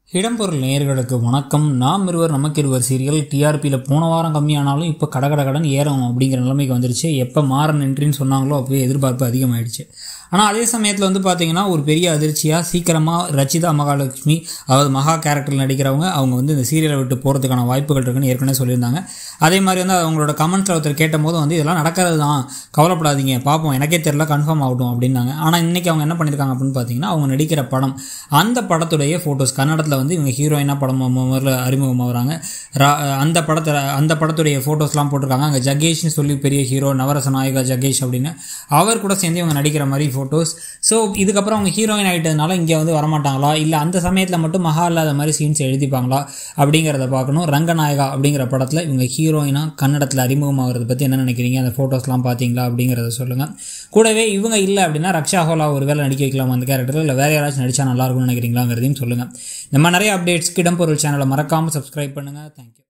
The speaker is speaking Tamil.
இடம்பொருள் நேயர்களுக்கு வணக்கம் நாம் இருவர் நமக்கு இருவர் சீரியல் டிஆர்பியில் போன வாரம் கம்மியானாலும் இப்போ கட கட கடன் ஏறும் அப்படிங்கிற நிலைமைக்கு வந்துருச்சு எப்போ மாற நின்றுன்னு சொன்னாங்களோ அப்போயே எதிர்பார்ப்பு அதிகமாயிடுச்சு ஆனால் அதே சமயத்தில் வந்து பார்த்தீங்கன்னா ஒரு பெரிய அதிர்ச்சியாக சீக்கிரமாக ரச்சிதா மகாலட்சுமி அதாவது மகா கேரக்டரில் நடிக்கிறவங்க அவங்க வந்து இந்த சீரியலை விட்டு போகிறதுக்கான வாய்ப்புகள் இருக்குன்னு ஏற்கனவே சொல்லியிருந்தாங்க அதே மாதிரி வந்து அவங்களோட கமெண்ட்ஸில் ஒருத்தர் கேட்டபோது வந்து இதெல்லாம் நடக்கிறது தான் கவலைப்படாதீங்க பார்ப்போம் எனக்கே தெரில கன்ஃபார்ம் ஆகட்டும் அப்படின்னாங்க ஆனால் இன்றைக்கி அவங்க என்ன பண்ணியிருக்காங்க அப்படின்னு பார்த்தீங்கன்னா அவங்க நடிக்கிற படம் அந்த படத்துடைய ஃபோட்டோஸ் கன்னடத்தில் வந்து இவங்க ஹீரோயினாக படம் முதல்ல அறிமுகமாகறாங்க அந்த படத்தை அந்த படத்துடைய ஃபோட்டோஸ்லாம் போட்டிருக்காங்க அங்கே ஜகேஷ்னு சொல்லி பெரிய ஹீரோ நவரச நாயகா ஜகேஷ் அப்படின்னு அவர் கூட சேர்ந்து இவங்க நடிக்கிற மாதிரி ஃபோட்டோஸ் ஸோ இதுக்கப்புறம் அவங்க ஹீரோயின் ஆகிட்டதுனால இங்கே வந்து வரமாட்டாங்களா இல்லை அந்த சமயத்தில் மட்டும் மகா இல்லாத மாதிரி சீன்ஸ் எழுதிப்பாங்களா அப்படிங்கிறத பார்க்கணும் ரங்கநாயகா அப்படிங்கிற படத்தில் இவங்க ஹீரோயினாக கன்னடத்தில் அறிமுகமாகிறத பற்றி என்ன நினைக்கிறீங்க அந்த ஃபோட்டோஸ்லாம் பார்த்தீங்களா அப்படிங்கிறத சொல்லுங்கள் கூடவே இவங்க இல்லை அப்படின்னா ரக்ஷா ஹோலா ஒரு வேலை நடிக்க வைக்கலாம் அந்த கேரக்டரில் இல்லை வேறு யாராச்சும் நடிச்சா நல்லா இருக்கும்னு நினைக்கிறீங்களாங்கிறதையும் சொல்லுங்கள் இந்த மாதிரி நிறைய அப்டேட்ஸ்க்கு இடம்பொருள் சேனலை மறக்காமல் சப்ஸ்கிரைப் பண்ணுங்கள் தேங்க்யூ